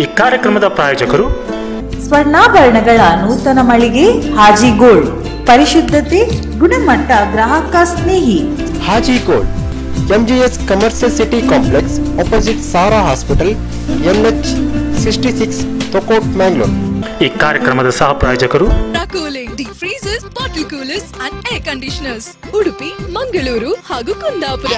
ಈ ಕಾರ್ಯಕ್ರಮದ ಪ್ರಾಯೋಜಕರು ಸ್ವರ್ಣಾಭರಣಗಳ ನೂತನ ಮಳಿಗೆ ಹಾಜಿ ಗೋಲ್ಡ್ ಪರಿಶುದ್ಧತೆ ಗುಣಮಟ್ಟ ಗ್ರಾಹಕ ಸ್ನೇಹಿ Haji gold MGS commercial city complex opposite Sara hospital NH sixty six Thokkottu Mangalore ಈ ಕಾರ್ಯಕ್ರಮದ ಸಹ ಪ್ರಾಯೋಜಕರು cooling deep freezers bottle coolers and air conditioners Udupi Mangaluru ಹಾಗೂ ಕುಂದಾಪುರ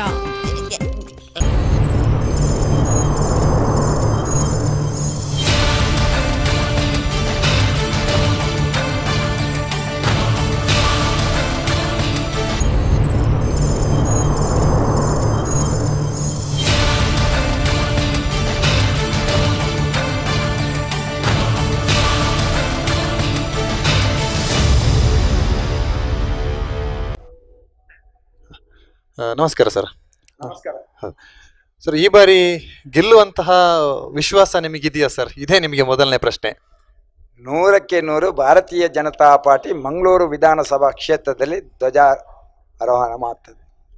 ಆ, ನಮಸ್ಕಾರ ಸರ್ ಸರ್ ಈ ಬಾರಿ ಗೆಲ್ಲುವಂತಹ ವಿಶ್ವಾಸ ನಿಮಗಿದೆಯಾ ಸರ್ ಇದೇ ನಿಮಗೆ ಮೊದಲನೇ ಪ್ರಶ್ನೆ ನೂರಕ್ಕೆ ನೂರು ಭಾರತೀಯ ಜನತಾ ಪಾರ್ಟಿ ಮಂಗಳೂರು ವಿಧಾನಸಭಾ ಕ್ಷೇತ್ರದಲ್ಲಿ ಧ್ವಜಾರೋಹಣ ಮಾಡ್ತದೆ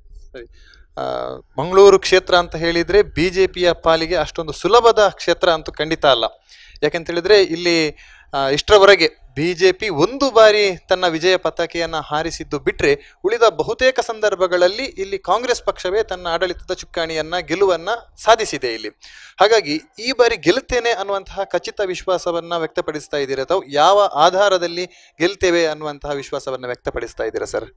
ಆ, ಮಂಗಳೂರು ಕ್ಷೇತ್ರ ಅಂತ ಹೇಳಿದ್ರೆ ಬಿಜೆಪಿಯ ಪಾಲಿಗೆ ಅಷ್ಟೊಂದು ಸುಲಭದ ಕ್ಷೇತ್ರ ಅಂತೂ ಖಂಡಿತ ಅಲ್ಲ ಯಾಕೆಂತ ಹೇಳಿದ್ರೆ ಇಲ್ಲಿ ಆ, ಇಷ್ಟರವರೆಗೆ ಬಿಜೆಪಿ ಒಂದು ಬಾರಿ ತನ್ನ ವಿಜಯ ಪತಾಕೆಯನ್ನ ಹಾರಿಸಿದ್ದು ಬಿಟ್ರೆ ಉಳಿದ ಬಹುತೇಕ ಸಂದರ್ಭಗಳಲ್ಲಿ ಇಲ್ಲಿ ಕಾಂಗ್ರೆಸ್ ಪಕ್ಷವೇ ತನ್ನ ಆಡಳಿತದ ಚುಕ್ಕಾಣಿಯನ್ನ ಗೆಲುವನ್ನ ಸಾಧಿಸಿದೆ ಇಲ್ಲಿ ಹಾಗಾಗಿ ಈ ಬಾರಿ ಗೆಲ್ಲುತ್ತೇನೆ ಅನ್ನುವಂತಹ ಖಚಿತ ವಿಶ್ವಾಸವನ್ನ ವ್ಯಕ್ತಪಡಿಸ್ತಾ ಇದ್ದೀರಾ ಅಥವಾ ಯಾವ ಆಧಾರದಲ್ಲಿ ಗೆಲ್ತೇವೆ ಅನ್ನುವಂತಹ ವಿಶ್ವಾಸವನ್ನ ವ್ಯಕ್ತಪಡಿಸ್ತಾ ಇದ್ದೀರಾ ಸರ್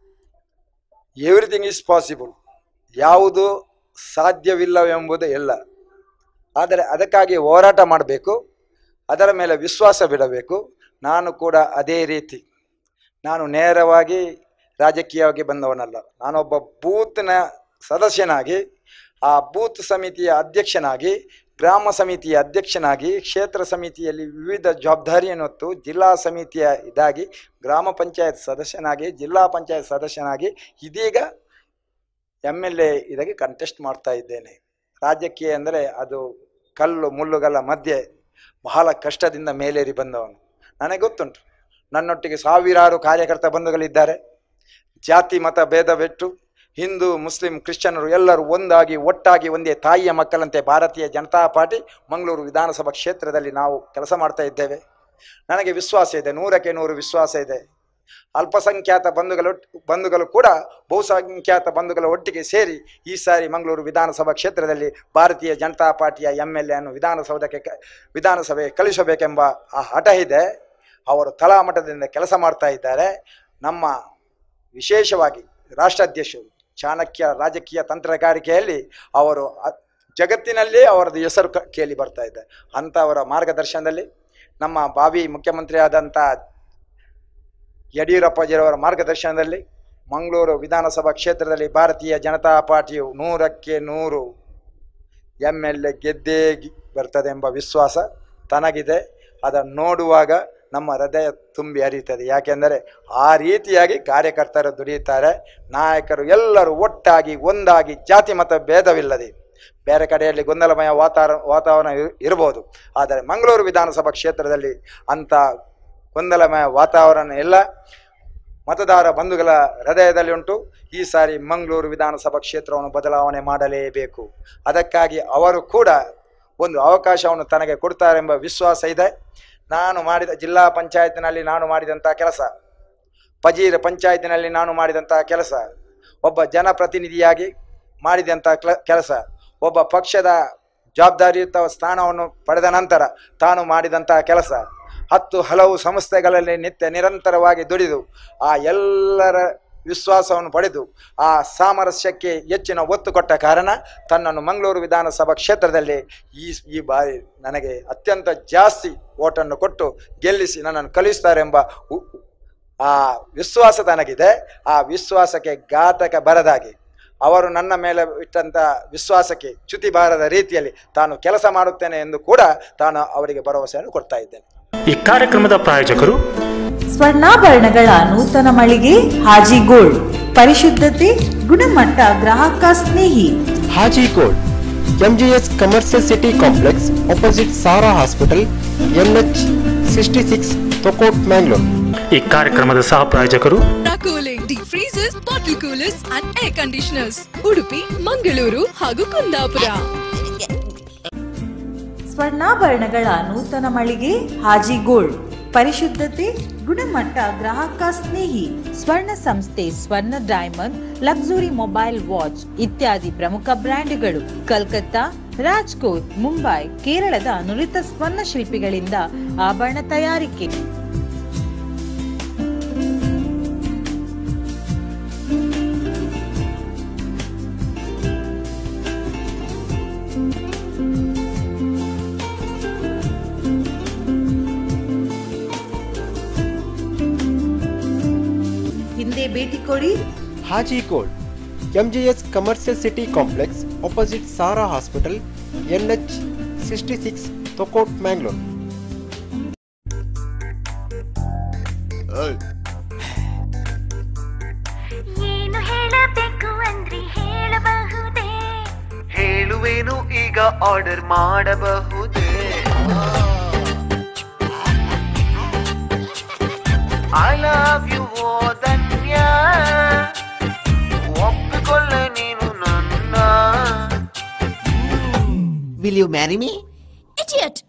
ಎವ್ರಿಥಿಂಗ್ ಈಸ್ ಪಾಸಿಬಲ್ ಯಾವುದು ಸಾಧ್ಯವಿಲ್ಲವೆಂಬುದು ಇಲ್ಲ ಆದರೆ ಅದಕ್ಕಾಗಿ ಹೋರಾಟ ಮಾಡಬೇಕು ಅದರ ಮೇಲೆ ವಿಶ್ವಾಸ ಬಿಡಬೇಕು ನಾನು ಕೂಡ ಅದೇ ರೀತಿ ನಾನು ನೇರವಾಗಿ ರಾಜಕೀಯವಾಗಿ ಬಂದವನಲ್ಲ ನಾನೊಬ್ಬ ಬೂತ್ನ ಸದಸ್ಯನಾಗಿ ಆ ಬೂತ್ ಸಮಿತಿಯ ಅಧ್ಯಕ್ಷನಾಗಿ ಗ್ರಾಮ ಸಮಿತಿಯ ಅಧ್ಯಕ್ಷನಾಗಿ ಕ್ಷೇತ್ರ ಸಮಿತಿಯಲ್ಲಿ ವಿವಿಧ ಜವಾಬ್ದಾರಿಯನ್ನು ಹೊತ್ತು ಜಿಲ್ಲಾ ಸಮಿತಿಯ ಇದಾಗಿ ಗ್ರಾಮ ಪಂಚಾಯತ್ ಸದಸ್ಯನಾಗಿ ಜಿಲ್ಲಾ ಪಂಚಾಯತ್ ಸದಸ್ಯನಾಗಿ ಇದೀಗ ಎಮ್ ಎಲ್ ಎ ಇದಾಗಿ ಕಂಟೆಸ್ಟ್ ಮಾಡ್ತಾ ಇದ್ದೇನೆ ರಾಜಕೀಯ ಅಂದರೆ ಅದು ಕಲ್ಲು ಮುಳ್ಳುಗಳ ಮಧ್ಯೆ ಬಹಳ ಕಷ್ಟದಿಂದ ಮೇಲೇರಿ ಬಂದವನು ನನಗೆ ಗೊತ್ತುಂಟು ನನ್ನೊಟ್ಟಿಗೆ ಸಾವಿರಾರು ಕಾರ್ಯಕರ್ತ ಬಂಧುಗಳಿದ್ದಾರೆ ಜಾತಿ ಮತ ಭೇದ ಬಿಟ್ಟು ಹಿಂದೂ ಮುಸ್ಲಿಂ ಕ್ರಿಶ್ಚಿಯನರು ಎಲ್ಲರೂ ಒಂದಾಗಿ ಒಟ್ಟಾಗಿ ಒಂದೇ ತಾಯಿಯ ಮಕ್ಕಳಂತೆ ಭಾರತೀಯ ಜನತಾ ಪಾರ್ಟಿ ಮಂಗಳೂರು ವಿಧಾನಸಭಾ ಕ್ಷೇತ್ರದಲ್ಲಿ ನಾವು ಕೆಲಸ ಮಾಡ್ತಾ ಇದ್ದೇವೆ ನನಗೆ ವಿಶ್ವಾಸ ಇದೆ ನೂರಕ್ಕೆ ನೂರು ವಿಶ್ವಾಸ ಇದೆ ಅಲ್ಪಸಂಖ್ಯಾತ ಬಂಧುಗಳು ಬಂಧುಗಳು ಕೂಡ ಬಹುಸಂಖ್ಯಾತ ಬಂಧುಗಳ ಒಟ್ಟಿಗೆ ಸೇರಿ ಈ ಸಾರಿ ಮಂಗಳೂರು ವಿಧಾನಸಭಾ ಕ್ಷೇತ್ರದಲ್ಲಿ ಭಾರತೀಯ ಜನತಾ ಪಾರ್ಟಿಯ ಎಮ್ ಎಲ್ ಎ ಅನ್ನು ವಿಧಾನಸೌಧಕ್ಕೆ ಕ- ವಿಧಾನಸಭೆ ಕಳಿಸಬೇಕೆಂಬ ಆ ಹಠ ಇದೆ ಅವರು ತಲಾಮಠದಿಂದ ಕೆಲಸ ಮಾಡ್ತಾ ಇದ್ದಾರೆ ನಮ್ಮ ವಿಶೇಷವಾಗಿ ರಾಷ್ಟ್ರಾಧ್ಯಕ್ಷರು ಚಾಣಕ್ಯ ರಾಜಕೀಯ ತಂತ್ರಗಾರಿಕೆಯಲ್ಲಿ ಅವರು ಅ- ಜಗತ್ತಿನಲ್ಲೇ ಅವರದ್ದು ಹೆಸರು ಕ- ಕೇಳಿ ಬರ್ತಾ ಇದೆ ಅಂಥವರ ಮಾರ್ಗದರ್ಶನದಲ್ಲಿ ನಮ್ಮ ಭಾವಿ ಮುಖ್ಯಮಂತ್ರಿ ಆದಂಥ ಯಡಿಯೂರಪ್ಪಜಿರವರ ಮಾರ್ಗದರ್ಶನದಲ್ಲಿ ಮಂಗಳೂರು ವಿಧಾನಸಭಾ ಕ್ಷೇತ್ರದಲ್ಲಿ ಭಾರತೀಯ ಜನತಾ ಪಾರ್ಟಿಯು ನೂರಕ್ಕೆ ನೂರು ಎಮ್ ಎಲ್ ಎ ಗೆದ್ದೇ ಗಿ- ಬರ್ತದೆ ಎಂಬ ವಿಶ್ವಾಸ ತನಗಿದೆ ಅದನ್ನು ನೋಡುವಾಗ ನಮ್ಮ ಹೃದಯ ತುಂಬಿ ಹರಿಯುತ್ತದೆ ಯಾಕೆಂದರೆ ಆ ರೀತಿಯಾಗಿ ಕಾರ್ಯಕರ್ತರು ದುಡಿಯುತ್ತಾರೆ ನಾಯಕರು ಎಲ್ಲರೂ ಒಟ್ಟಾಗಿ ಒಂದಾಗಿ ಜಾತಿ ಮತ ಭೇದವಿಲ್ಲದೆ ಬೇರೆ ಕಡೆಯಲ್ಲಿ ಗೊಂದಲಮಯ ವಾತಾವರಣ ವಾತಾವರಣ ಇರ್- ಇರ್ಬೋದು ಆದರೆ ಮಂಗಳೂರು ವಿಧಾನಸಭಾ ಕ್ಷೇತ್ರದಲ್ಲಿ ಅಂಥ ಗೊಂದಲಮಯ ವಾತಾವರಣ ಇಲ್ಲ ಮತದಾರ ಬಂಧುಗಳ ಹೃದಯದಲ್ಲಿ ಉಂಟು ಈ ಸಾರಿ ಮಂಗಳೂರು ವಿಧಾನಸಭಾ ಕ್ಷೇತ್ರವನ್ನು ಬದಲಾವಣೆ ಮಾಡಲೇಬೇಕು ಅದಕ್ಕಾಗಿ ಅವರು ಕೂಡ ಒಂದು ಅವಕಾಶವನ್ನು ತನಗೆ ಕೊಡ್ತಾರೆಂಬ ವಿಶ್ವಾಸ ಇದೆ ನಾನು ಮಾಡಿದ ಜಿಲ್ಲಾ ಪಂಚಾಯತ್ನಲ್ಲಿ ನಾನು ಮಾಡಿದಂಥ ಕೆಲಸ ಪಜೀರ್ ಪಂಚಾಯತಿನಲ್ಲಿ ನಾನು ಮಾಡಿದಂಥ ಕೆಲಸ ಒಬ್ಬ ಜನಪ್ರತಿನಿಧಿಯಾಗಿ ಮಾಡಿದಂಥ ಕ್ಲ ಕೆಲಸ ಒಬ್ಬ ಪಕ್ಷದ ಜವಾಬ್ದಾರಿಯುತ ಸ್ಥಾನವನ್ನು ಪಡೆದ ನಂತರ ತಾನು ಮಾಡಿದಂಥ ಕೆಲಸ ಹತ್ತು ಹಲವು ಸಂಸ್ಥೆಗಳಲ್ಲಿ ನಿತ್ಯ ನಿರಂತರವಾಗಿ ದುಡಿದು ಆ ಎಲ್ಲರ ವಿಶ್ವಾಸವನ್ನು ಪಡೆದು ಆ ಸಾಮರಸ್ಯಕ್ಕೆ ಹೆಚ್ಚಿನ ಒತ್ತು ಕೊಟ್ಟ ಕಾರಣ ತನ್ನನ್ನು ಮಂಗಳೂರು ವಿಧಾನಸಭಾ ಕ್ಷೇತ್ರದಲ್ಲಿ ಈ ಈ ಬಾರಿ ನನಗೆ ಅತ್ಯಂತ ಜಾಸ್ತಿ ಓಟನ್ನು ಕೊಟ್ಟು ಗೆಲ್ಲಿಸಿ ನನ್ನನ್ನು ಕಲಿಸ್ತಾರೆಂಬ ಉ- ಆ ವಿಶ್ವಾಸ ತನಗಿದೆ ಆ ವಿಶ್ವಾಸಕ್ಕೆ ಘಾತಕ ಬರದಾಗಿ ಅವರು ನನ್ನ ಮೇಲೆ ಇಟ್ಟಂಥ ವಿಶ್ವಾಸಕ್ಕೆ ಚ್ಯುತಿ ಬಾರದ ರೀತಿಯಲ್ಲಿ ತಾನು ಕೆಲಸ ಮಾಡುತ್ತೇನೆ ಎಂದು ಕೂಡ ತಾನು ಅವರಿಗೆ ಭರವಸೆಯನ್ನು ಕೊಡ್ತಾ ಇದ್ದೇನೆ ಈ ಕಾರ್ಯಕ್ರಮದ ಪ್ರಾಯೋಜಕರು ಸ್ವರ್ಣಾಭರಣಗಳ ನೂತನ ಮಳಿಗೆ ಹಾಜಿ ಗೋಲ್ಡ್ ಪರಿಶುದ್ಧತೆ ಗುಣಮಟ್ಟ ಗ್ರಾಹಕ ಸ್ನೇಹಿ Haji gold MGS commercial city complex opposite Sara hospital NH sixty six Thokkottu Mangalore ಈ ಕಾರ್ಯಕ್ರಮದ ಸಹ ಪ್ರಾಯೋಜಕರು cooling deep freezers bottle coolers and air conditioners Udupi Mangaluru ಹಾಗೂ ಕುಂದಾಪುರ ಸ್ವರ್ಣಾಭರಣಗಳ ನೂತನ ಮಳಿಗೆ ಹಾಜಿ ಗೋಲ್ಡ್ ಪರಿಶುದ್ಧತೆ ಗುಣಮಟ್ಟ ಗ್ರಾಹಕ ಸ್ನೇಹಿ ಸ್ವರ್ಣ ಸಂಸ್ಥೆ ಸ್ವರ್ಣ ಡೈಮಂಡ್ ಲಕ್ಸುರಿ ಮೊಬೈಲ್ ವಾಚ್ ಇತ್ಯಾದಿ ಪ್ರಮುಖ ಬ್ರ್ಯಾಂಡ್ಗಳು ಕಲ್ಕತ್ತಾ ರಾಜ್ಕೋಟ್ ಮುಂಬೈ ಕೇರಳದ ನುರಿತ ಸ್ವರ್ಣ ಶಿಲ್ಪಿಗಳಿಂದ ಆಭರಣ ತಯಾರಿಕೆ ಹಿಂದೆ ಭೇಟಿ ಕೊಡಿ Haji gold MGS commercial city complex opposite Sara hospital NH sixty six Thokkottu Mangalore ಏನು ಹೇಳಬೇಕು ಅಂದ್ರಿ ಹೇಳಬಹುದೇ ಹೇಳುವೇನು ಈಗ ಆರ್ಡರ್ ಮಾಡಬಹುದೇ ಐ ಲವ್ ಯು ಓ ಧನ್ಯ ಒಪ್ಪಿಕೊಳ್ಳ ನೀನು ನನ್ನ will you marry me idiot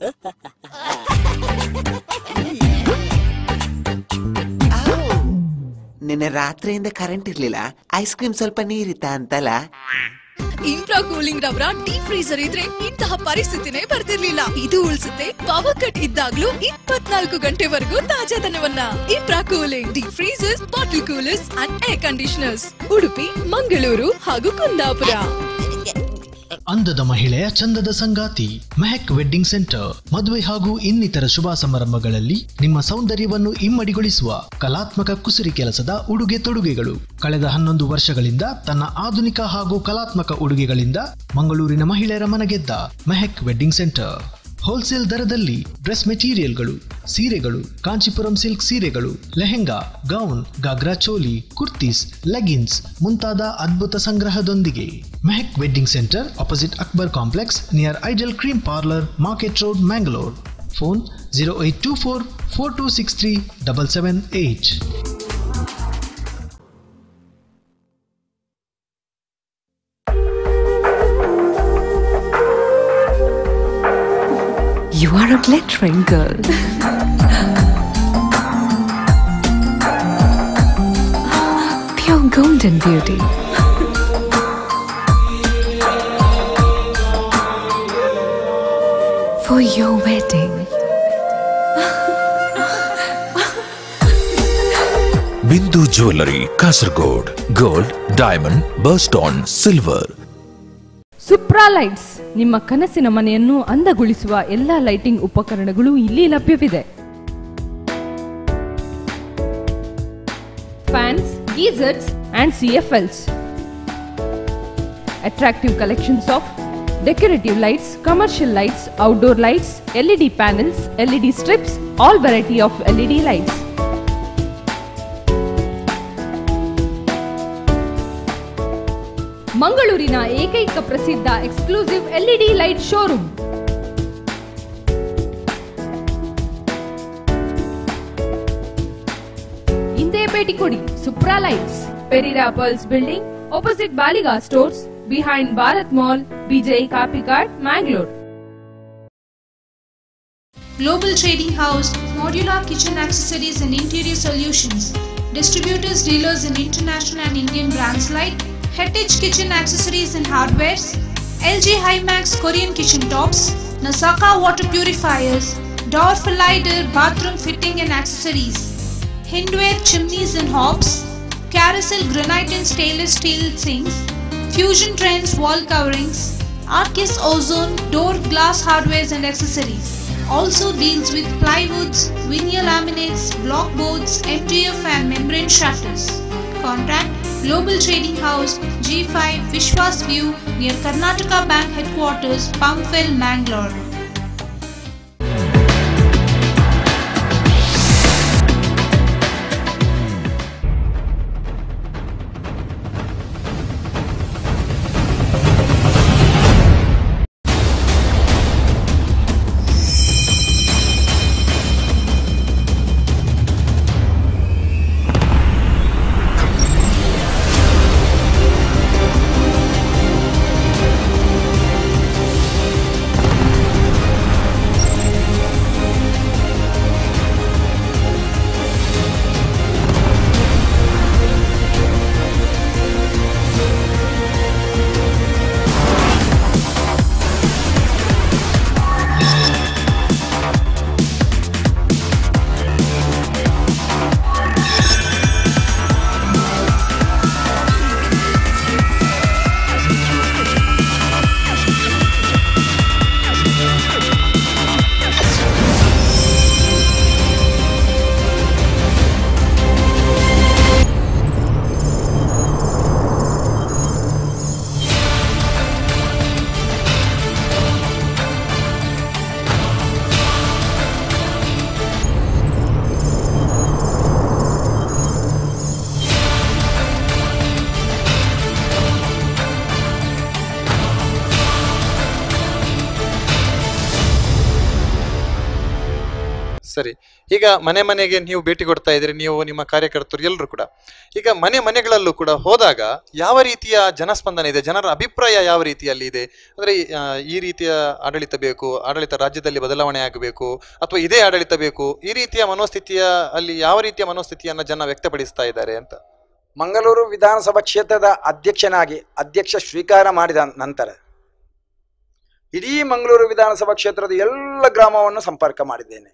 ನಿನ್ನೆ ರಾತ್ರಿಯಿಂದ ಕರೆಂಟ್ ಇರ್ಲಿಲ್ಲ ಐಸ್ ಕ್ರೀಮ್ ಸ್ವಲ್ಪ ನೀರಿತ್ತ ಅಂತಲ್ಲ ಇಂಪ್ರಾ ಕೂಲಿಂಗ್ ರವರ ಡೀಪ್ ಫ್ರೀಸರ್ ಇದ್ರೆ ಇಂತಹ ಪರಿಸ್ಥಿತಿನೇ ಬರ್ತಿರ್ಲಿಲ್ಲ ಇದು ಉಳಿಸುತ್ತೆ ಪವರ್ ಕಟ್ ಇದ್ದಾಗ್ಲೂ ಇಪ್ಪತ್ನಾಲ್ಕು ಗಂಟೆವರೆಗೂ ತಾಜಾತನವನ್ನ ಇಂಪ್ರಾ cooling deep freezers bottle coolers and air conditioners Udupi Mangaluru ಹಾಗೂ ಕುಂದಾಪುರ ಅಂದದ ಮಹಿಳೆಯ ಚಂದದ ಸಂಗಾತಿ ಮೆಹಕ್ ವೆಡ್ಡಿಂಗ್ ಸೆಂಟರ್ ಮದುವೆ ಹಾಗೂ ಇನ್ನಿತರ ಶುಭ ಸಮಾರಂಭಗಳಲ್ಲಿ ನಿಮ್ಮ ಸೌಂದರ್ಯವನ್ನು ಇಮ್ಮಡಿಗೊಳಿಸುವ ಕಲಾತ್ಮಕ ಕುಸುರಿ ಕೆಲಸದ ಉಡುಗೆ ತೊಡುಗೆಗಳು ಕಳೆದ ಹನ್ನೊಂದು ವರ್ಷಗಳಿಂದ ತನ್ನ ಆಧುನಿಕ ಹಾಗೂ ಕಲಾತ್ಮಕ ಉಡುಗೆಗಳಿಂದ ಮಂಗಳೂರಿನ ಮಹಿಳೆಯರ ಮನಗೆದ್ದ ಮೆಹಕ್ ವೆಡ್ಡಿಂಗ್ ಸೆಂಟರ್ ಹೋಲ್ಸೇಲ್ ದರದಲ್ಲಿ ಡ್ರೆಸ್ ಮೆಟೀರಿಯಲ್ಗಳು ಸೀರೆಗಳು ಕಾಂಚೀಪುರಂ ಸಿಲ್ಕ್ ಸೀರೆಗಳು ಲೆಹೆಂಗಾ ಗೌನ್ ಗಾಗ್ರಾ ಚೋಲಿ ಕುರ್ತೀಸ್ ಲೆಗಿನ್ಸ್ ಮುಂತಾದ ಅದ್ಭುತ ಸಂಗ್ರಹದೊಂದಿಗೆ Mehak wedding centre opposite Akbar complex near ideal cream parlour market road Mangalore phone zero eight two four four two six three double seven eight You are a glittering girl. Pure golden beauty. For your wedding. Bindu jewellery Kasaragod gold diamond birthstone silver Supra lights ನಿಮ್ಮ ಕನಸಿನ ಮನೆಯನ್ನು ಅಂದಗೊಳಿಸುವ ಎಲ್ಲ lighting ಉಪಕರಣಗಳು ಇಲ್ಲಿ ಲಭ್ಯವಿದೆ fans geysers and CFLs attractive collections of decorative lights commercial lights outdoor lights LED panels LED strips all variety of LED lights ಮಂಗಳೂರಿನ ಏಕೈಕ ಪ್ರಸಿದ್ಧ ಎಕ್ಸ್ಕ್ಲೂಸಿವ್ ಎಲ್ಇಡಿ ಲೈಟ್ ಶೋರೂಮ್ ಹಿಂದೆ ಭೇಟಿ ಕೊಡಿ Supra lights ಪೆರಿರಾ pearls building opposite Baliga stores behind Bharat mall Bejai Kapikad Mangalore Global Trading House, Modular Kitchen Accessories and Interior Solutions. Distributors, dealers in international and Indian brands like Heritage Kitchen Accessories and Hardwares, LG Hymax Korean Kitchen Tops, Nasaka Water Purifiers, Door Lighter Bathroom Fitting and Accessories, Hindware Chimneys and Hobs, Carousel Granite and Stainless Steel Sinks, Fusion Trends Wall Coverings, Arcus Ozone Door Glass Hardwares and Accessories. Also deals with plywoods, vinyl laminates, block boards, MDF and membrane shutters. Contact Global Trading House G5 Vishwas View near Karnataka Bank Headquarters, Pumpville, Mangalore. ಸರಿ ಈಗ ಮನೆ ಮನೆಗೆ ನೀವು ಭೇಟಿ ಕೊಡ್ತಾ ಇದ್ದೀರಿ ನೀವು ನಿಮ್ಮ ಕಾರ್ಯಕರ್ತರು ಎಲ್ಲರೂ ಕೂಡ ಈಗ ಮನೆ ಮನೆಗಳಲ್ಲೂ ಕೂಡ ಹೋದಾಗ ಯಾವ ರೀತಿಯ ಜನಸ್ಪಂದನೆ ಇದೆ ಜನರ ಅಭಿಪ್ರಾಯ ಯಾವ ರೀತಿಯಲ್ಲಿ ಇದೆ ಅಂದ್ರೆ ಈ, ಆ, ಈ ರೀತಿಯ ಆಡಳಿತ ಬೇಕು ಆಡಳಿತ ರಾಜ್ಯದಲ್ಲಿ ಬದಲಾವಣೆ ಆಗಬೇಕು ಅಥವಾ ಇದೇ ಆಡಳಿತ ಬೇಕು ಈ ರೀತಿಯ ಮನೋಸ್ಥಿತಿಯ ಅಲ್ಲಿ ಯಾವ ರೀತಿಯ ಮನೋಸ್ಥಿತಿಯನ್ನ ಜನ ವ್ಯಕ್ತಪಡಿಸ್ತಾ ಇದ್ದಾರೆ ಅಂತ ಮಂಗಳೂರು ವಿಧಾನಸಭಾ ಕ್ಷೇತ್ರದ ಅಧ್ಯಕ್ಷನಾಗಿ ಅಧ್ಯಕ್ಷ ಸ್ವೀಕಾರ ಮಾಡಿದ ನಂತರ ಇಡೀ ಮಂಗಳೂರು ವಿಧಾನಸಭಾ ಕ್ಷೇತ್ರದ ಎಲ್ಲ ಗ್ರಾಮವನ್ನು ಸಂಪರ್ಕ ಮಾಡಿದ್ದೇನೆ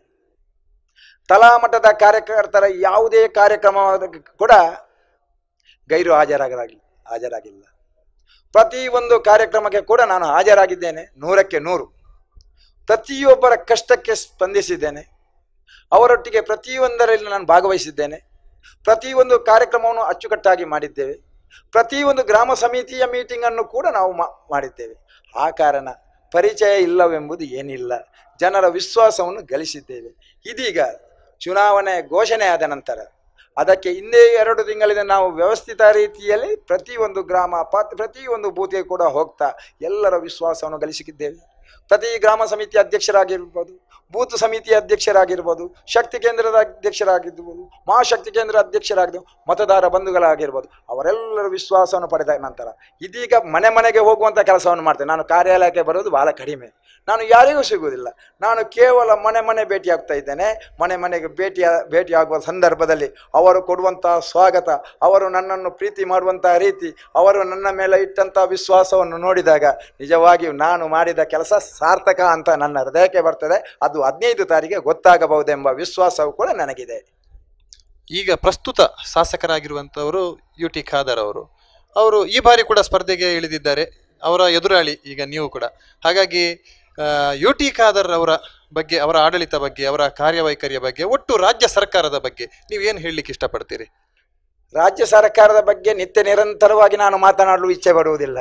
ತಲಾಮಠದ ಕಾರ್ಯಕರ್ತರ ಯಾವುದೇ ಕಾರ್ಯಕ್ರಮ ಕೂಡ ಗೈರು ಹಾಜರಾಗಲಾಗಿ ಹಾಜರಾಗಿಲ್ಲ ಪ್ರತಿ ಒಂದು ಕಾರ್ಯಕ್ರಮಕ್ಕೆ ಕೂಡ ನಾನು ಹಾಜರಾಗಿದ್ದೇನೆ ನೂರಕ್ಕೆ ನೂರು ಪ್ರತಿಯೊಬ್ಬರ ಕಷ್ಟಕ್ಕೆ ಸ್ಪಂದಿಸಿದ್ದೇನೆ ಅವರೊಟ್ಟಿಗೆ ಪ್ರತಿಯೊಂದರಲ್ಲಿ ನಾನು ಭಾಗವಹಿಸಿದ್ದೇನೆ ಪ್ರತಿಯೊಂದು ಕಾರ್ಯಕ್ರಮವನ್ನು ಅಚ್ಚುಕಟ್ಟಾಗಿ ಮಾಡಿದ್ದೇವೆ ಪ್ರತಿಯೊಂದು ಗ್ರಾಮ ಸಮಿತಿಯ ಮೀಟಿಂಗ್ ಅನ್ನು ಕೂಡ ನಾವು ಮಾ- ಮಾಡಿದ್ದೇವೆ ಆ ಕಾರಣ ಪರಿಚಯ ಇಲ್ಲವೆಂಬುದು ಏನಿಲ್ಲ ಜನರ ವಿಶ್ವಾಸವನ್ನು ಗಳಿಸಿದ್ದೇವೆ ಇದೀಗ ಚುನಾವಣೆ ಘೋಷಣೆ ಆದ ನಂತರ ಅದಕ್ಕೆ ಹಿಂದೆ ಎರಡು ತಿಂಗಳಿಂದ ನಾವು ವ್ಯವಸ್ಥಿತ ರೀತಿಯಲ್ಲಿ ಪ್ರತಿಯೊಂದು ಗ್ರಾಮ ಪ- ಪ್ರತಿಯೊಂದು ಬೂತ್ಗೆ ಕೂಡ ಹೋಗ್ತಾ ಎಲ್ಲರ ವಿಶ್ವಾಸವನ್ನು ಗಳಿಸಿದ್ದೇವೆ ಪ್ರತಿ ಗ್ರಾಮ ಸಮಿತಿ ಅಧ್ಯಕ್ಷರಾಗಿರ್ಬೋದು ಬೂತ್ ಸಮಿತಿ ಅಧ್ಯಕ್ಷರಾಗಿರ್ಬೋದು ಶಕ್ತಿ ಕೇಂದ್ರದ ಅಧ್ಯಕ್ಷರಾಗಿರ್ಬೋದು ಮಹಾಶಕ್ತಿ ಕೇಂದ್ರ ಅಧ್ಯಕ್ಷರಾಗಿದ್ದು ಮತದಾರ ಬಂಧುಗಳಾಗಿರ್ಬೋದು ಅವರೆಲ್ಲರ ವಿಶ್ವಾಸವನ್ನು ಪಡೆದ ನಂತರ ಇದೀಗ ಮನೆ ಮನೆಗೆ ಹೋಗುವಂಥ ಕೆಲಸವನ್ನು ಮಾಡ್ತೇನೆ ನಾನು ಕಾರ್ಯಾಲಯಕ್ಕೆ ಬರೋದು ಬಹಳ ಕಡಿಮೆ ನಾನು ಯಾರಿಗೂ ಸಿಗುವುದಿಲ್ಲ ನಾನು ಕೇವಲ ಮನೆ ಮನೆ ಭೇಟಿಯಾಗ್ತಾ ಇದ್ದೇನೆ ಮನೆ ಮನೆಗೆ ಭೇಟಿಯ ಭೇಟಿಯಾಗುವ ಸಂದರ್ಭದಲ್ಲಿ ಅವರು ಕೊಡುವಂತಹ ಸ್ವಾಗತ ಅವರು ನನ್ನನ್ನು ಪ್ರೀತಿ ಮಾಡುವಂತಹ ರೀತಿ ಅವರು ನನ್ನ ಮೇಲೆ ಇಟ್ಟಂತಹ ವಿಶ್ವಾಸವನ್ನು ನೋಡಿದಾಗ ನಿಜವಾಗಿಯೂ ನಾನು ಮಾಡಿದ ಕೆಲಸ ಸಾರ್ಥಕ ಅಂತ ನನ್ನ ಹೃದಯಕ್ಕೆ ಬರ್ತದೆ ಅದು ಹದಿನೈದು ತಾರೀಕಿಗೆ ಗೊತ್ತಾಗಬಹುದೆಂಬ ವಿಶ್ವಾಸವೂ ಕೂಡ ನನಗಿದೆ ಈಗ ಪ್ರಸ್ತುತ ಶಾಸಕರಾಗಿರುವಂತವರು ಯು ಟಿ ಖಾದರ್ ಅವರು ಅವರು ಈ ಬಾರಿ ಕೂಡ ಸ್ಪರ್ಧೆಗೆ ಇಳಿದಿದ್ದಾರೆ ಅವರ ಎದುರಾಳಿ ಈಗ ನೀವು ಕೂಡ ಹಾಗಾಗಿ ಯು ಟಿ ಖಾದರ್ ಅವರ ಬಗ್ಗೆ ಅವರ ಆಡಳಿತ ಬಗ್ಗೆ ಅವರ ಕಾರ್ಯವೈಖರಿಯ ಬಗ್ಗೆ ಒಟ್ಟು ರಾಜ್ಯ ಸರ್ಕಾರದ ಬಗ್ಗೆ ನೀವು ಏನು ಹೇಳಲಿಕ್ಕೆ ಇಷ್ಟಪಡ್ತೀರಿ ರಾಜ್ಯ ಸರ್ಕಾರದ ಬಗ್ಗೆ ನಿತ್ಯ ನಿರಂತರವಾಗಿ ನಾನು ಮಾತನಾಡಲು ಇಚ್ಛೆ ಪಡುವುದಿಲ್ಲ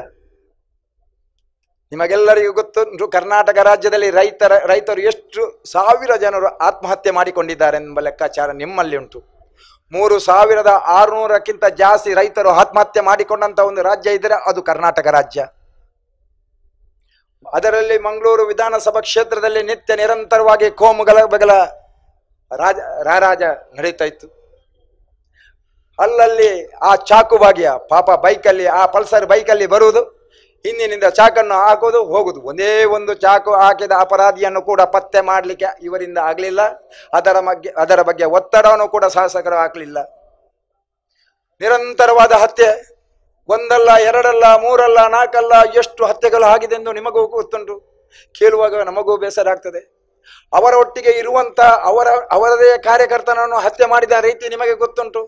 ನಿಮಗೆಲ್ಲರಿಗೂ ಗೊತ್ತುಂಟು ಕರ್ನಾಟಕ ರಾಜ್ಯದಲ್ಲಿ ರೈತರ ರೈತರು ಎಷ್ಟು ಸಾವಿರ ಜನರು ಆತ್ಮಹತ್ಯೆ ಮಾಡಿಕೊಂಡಿದ್ದಾರೆ ಎಂಬ ಲೆಕ್ಕಾಚಾರ ನಿಮ್ಮಲ್ಲಿ ಉಂಟು ಮೂರು ಸಾವಿರದ ಆರುನೂರಕ್ಕಿಂತ ಜಾಸ್ತಿ ರೈತರು ಆತ್ಮಹತ್ಯೆ ಮಾಡಿಕೊಂಡಂತ ಒಂದು ರಾಜ್ಯ ಇದ್ದರೆ ಅದು ಕರ್ನಾಟಕ ರಾಜ್ಯ ಅದರಲ್ಲಿ ಮಂಗಳೂರು ವಿಧಾನಸಭಾ ಕ್ಷೇತ್ರದಲ್ಲಿ ನಿತ್ಯ ನಿರಂತರವಾಗಿ ಕೋಮುಗಳ ಬಗಲ ರಾಜ ರಾರಾಜ ನಡೀತಾ ಇತ್ತು ಅಲ್ಲಲ್ಲಿ ಆ ಚಾಕು ಭಾಗ್ಯ ಪಾಪ ಬೈಕಲ್ಲಿ ಆ ಪಲ್ಸರ್ ಬೈಕಲ್ಲಿ ಬರುವುದು ಹಿಂದಿನಿಂದ ಚಾಕನ್ನು ಹಾಕೋದು ಹೋಗುದು ಒಂದೇ ಒಂದು ಚಾಕು ಹಾಕಿದ ಅಪರಾಧಿಯನ್ನು ಕೂಡ ಪತ್ತೆ ಮಾಡಲಿಕ್ಕೆ ಇವರಿಂದ ಆಗಲಿಲ್ಲ ಅದರ ಬಗ್ಗೆ ಅದರ ಬಗ್ಗೆ ಒತ್ತಡವನ್ನು ಕೂಡ ಶಾಸಕರು ಹಾಕಲಿಲ್ಲ ನಿರಂತರವಾದ ಹತ್ಯೆ ಒಂದಲ್ಲ ಎರಡಲ್ಲ ಮೂರಲ್ಲ ನಾಲ್ಕಲ್ಲ ಎಷ್ಟು ಹತ್ಯೆಗಳು ಆಗಿದೆ ಎಂದು ನಿಮಗೂ ಗೊತ್ತುಂಟು ಕೇಳುವಾಗ ನಮಗೂ ಬೇಸರ ಆಗ್ತದೆ ಅವರ ಒಟ್ಟಿಗೆ ಇರುವಂತ ಅವರ ಅವರದೇ ಕಾರ್ಯಕರ್ತನನ್ನು ಹತ್ಯೆ ಮಾಡಿದ ರೀತಿ ನಿಮಗೆ ಗೊತ್ತುಂಟು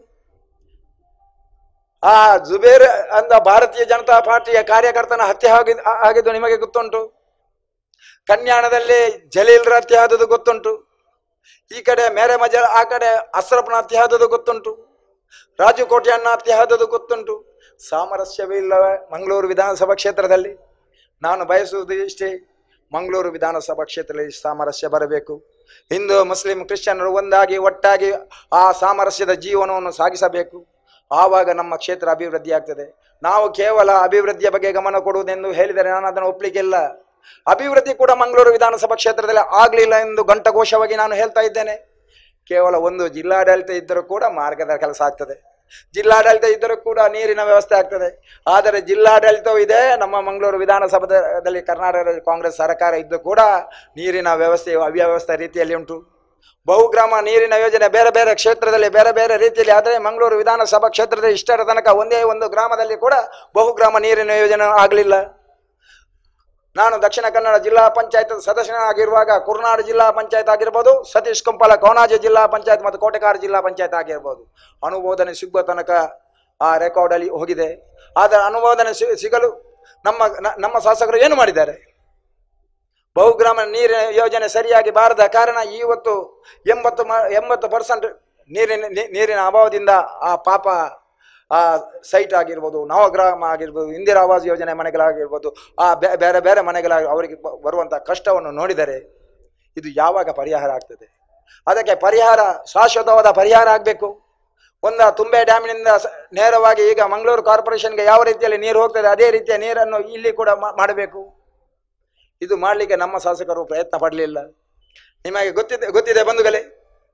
ಆ ಜುಬೇರ್ ಅಂದ ಭಾರತೀಯ ಜನತಾ ಪಾರ್ಟಿಯ ಕಾರ್ಯಕರ್ತನ ಹತ್ಯೆ ಆಗಿದ್ ಆಗಿದ್ದು ನಿಮಗೆ ಗೊತ್ತುಂಟು ಕನ್ಯಾಣದಲ್ಲಿ ಜಲೀಲ್ರ ಹತ್ಯೆ ಆದದ್ದು ಗೊತ್ತುಂಟು ಈ ಕಡೆ ಮೇರೆ ಮಜಲ್ ಆ ಕಡೆ ಅಸ್ರಫ್ನ ಹತ್ಯೆ ಆದದ್ದು ಗೊತ್ತುಂಟು ರಾಜು ಕೋಟ್ಯನ್ನ ಹತ್ಯೆ ಆದದ್ದು ಗೊತ್ತುಂಟು ಸಾಮರಸ್ಯವೇ ಇಲ್ಲವೇ ಮಂಗಳೂರು ವಿಧಾನಸಭಾ ಕ್ಷೇತ್ರದಲ್ಲಿ ನಾನು ಬಯಸುವುದು ಇಷ್ಟೇ ಮಂಗಳೂರು ವಿಧಾನಸಭಾ ಕ್ಷೇತ್ರದಲ್ಲಿ ಸಾಮರಸ್ಯ ಬರಬೇಕು ಹಿಂದೂ ಮುಸ್ಲಿಂ ಕ್ರಿಶ್ಚಿಯನ್ನರು ಒಂದಾಗಿ ಒಟ್ಟಾಗಿ ಆ ಸಾಮರಸ್ಯದ ಜೀವನವನ್ನು ಸಾಗಿಸಬೇಕು ಆವಾಗ ನಮ್ಮ ಕ್ಷೇತ್ರ ಅಭಿವೃದ್ಧಿ ಆಗ್ತದೆ ನಾವು ಕೇವಲ ಅಭಿವೃದ್ಧಿಯ ಬಗ್ಗೆ ಗಮನ ಕೊಡುವುದೆಂದು ಹೇಳಿದರೆ ನಾನು ಅದನ್ನು ಒಪ್ಪಲಿಕ್ಕಿಲ್ಲ ಅಭಿವೃದ್ಧಿ ಕೂಡ ಮಂಗಳೂರು ವಿಧಾನಸಭಾ ಕ್ಷೇತ್ರದಲ್ಲಿ ಆಗಲಿಲ್ಲ ಎಂದು ಘಂಟಘೋಷವಾಗಿ ನಾನು ಹೇಳ್ತಾ ಇದ್ದೇನೆ ಕೇವಲ ಒಂದು ಜಿಲ್ಲಾಡಳಿತ ಇದ್ದರೂ ಕೂಡ ಮಾರ್ಗದ ಕೆಲಸ ಆಗ್ತದೆ ಜಿಲ್ಲಾಡಳಿತ ಇದ್ದರೂ ಕೂಡ ನೀರಿನ ವ್ಯವಸ್ಥೆ ಆಗ್ತದೆ ಆದರೆ ಜಿಲ್ಲಾಡಳಿತವೂ ಇದೆ ನಮ್ಮ ಮಂಗಳೂರು ವಿಧಾನಸಭಾದಲ್ಲಿ ಕರ್ನಾಟಕದಲ್ಲಿ ಕಾಂಗ್ರೆಸ್ ಸರ್ಕಾರ ಇದ್ದು ಕೂಡ ನೀರಿನ ವ್ಯವಸ್ಥೆಯು ಅವ್ಯವಸ್ಥೆ ರೀತಿಯಲ್ಲಿ ಉಂಟು ಬಹುಗ್ರಾಮ ನೀರಿನ ಯೋಜನೆ ಬೇರೆ ಬೇರೆ ಕ್ಷೇತ್ರದಲ್ಲಿ ಬೇರೆ ಬೇರೆ ರೀತಿಯಲ್ಲಿ ಆದರೆ ಮಂಗಳೂರು ವಿಧಾನಸಭಾ ಕ್ಷೇತ್ರದಲ್ಲಿ ಇಷ್ಟರ ತನಕ ಒಂದೇ ಒಂದು ಗ್ರಾಮದಲ್ಲಿ ಕೂಡ ಬಹುಗ್ರಾಮ ನೀರಿನ ಯೋಜನೆ ಆಗಲಿಲ್ಲ ನಾನು ದಕ್ಷಿಣ ಕನ್ನಡ ಜಿಲ್ಲಾ ಪಂಚಾಯತ್ ಸದಸ್ಯನಾಗಿರುವಾಗ ಕುರ್ನಾಡು ಜಿಲ್ಲಾ ಪಂಚಾಯತ್ ಆಗಿರ್ಬೋದು ಸತೀಶ್ ಕುಂಪಲ ಕೋಣಾಜಿ ಜಿಲ್ಲಾ ಪಂಚಾಯತ್ ಮತ್ತು ಕೋಟೆಕಾರ ಜಿಲ್ಲಾ ಪಂಚಾಯತ್ ಆಗಿರ್ಬೋದು ಅನುಮೋದನೆ ಸಿಗುವ ತನಕ ಆ ರೆಕಾರ್ಡಲ್ಲಿ ಹೋಗಿದೆ ಆದರೆ ಅನುಮೋದನೆ ಸಿ- ಸಿಗಲು ನಮ್ಮ ನ- ನಮ್ಮ ಶಾಸಕರು ಏನು ಮಾಡಿದ್ದಾರೆ ಬಹುಗ್ರಾಮ ನೀರಿನ ಯೋಜನೆ ಸರಿಯಾಗಿ ಬಾರದ ಕಾರಣ ಇವತ್ತು ಎಂಬತ್ತು ಮ- ಎಂಬತ್ತು ಪರ್ಸೆಂಟ್ ನೀರಿನ ನೀ- ನೀರಿನ ಅಭಾವದಿಂದ ಆ ಪಾಪ ಆ ಸೈಟ್ ಆಗಿರ್ಬೋದು ನವಗ್ರಾಮ ಆಗಿರ್ಬೋದು ಇಂದಿರಾ ಆವಾಸ್ ಯೋಜನೆ ಮನೆಗಳಾಗಿರ್ಬೋದು ಆ ಬೇ- ಬೇರೆ ಬೇರೆ ಮನೆಗಳಾಗಿ ಅವರಿಗೆ ಬ- ಬರುವಂಥ ಕಷ್ಟವನ್ನು ನೋಡಿದರೆ ಇದು ಯಾವಾಗ ಪರಿಹಾರ ಆಗ್ತದೆ ಅದಕ್ಕೆ ಪರಿಹಾರ ಶಾಶ್ವತವಾದ ಪರಿಹಾರ ಆಗಬೇಕು ಒಂದು ತುಂಬೆ ಡ್ಯಾಮಿನಿಂದ ಸ- ನೇರವಾಗಿ ಈಗ ಮಂಗಳೂರು ಕಾರ್ಪೊರೇಷನ್ಗೆ ಯಾವ ರೀತಿಯಲ್ಲಿ ನೀರು ಹೋಗ್ತದೆ ಅದೇ ರೀತಿಯ ನೀರನ್ನು ಇಲ್ಲಿ ಕೂಡ ಮಾ- ಮಾಡಬೇಕು ಇದು ಮಾಡಲಿಕ್ಕೆ ನಮ್ಮ ಶಾಸಕರು ಪ್ರಯತ್ನ ಪಡಲಿಲ್ಲ ನಿಮಗೆ ಗೊತ್ತಿದೆ ಗೊತ್ತಿದೆ ಬಂಧುಗಳೇ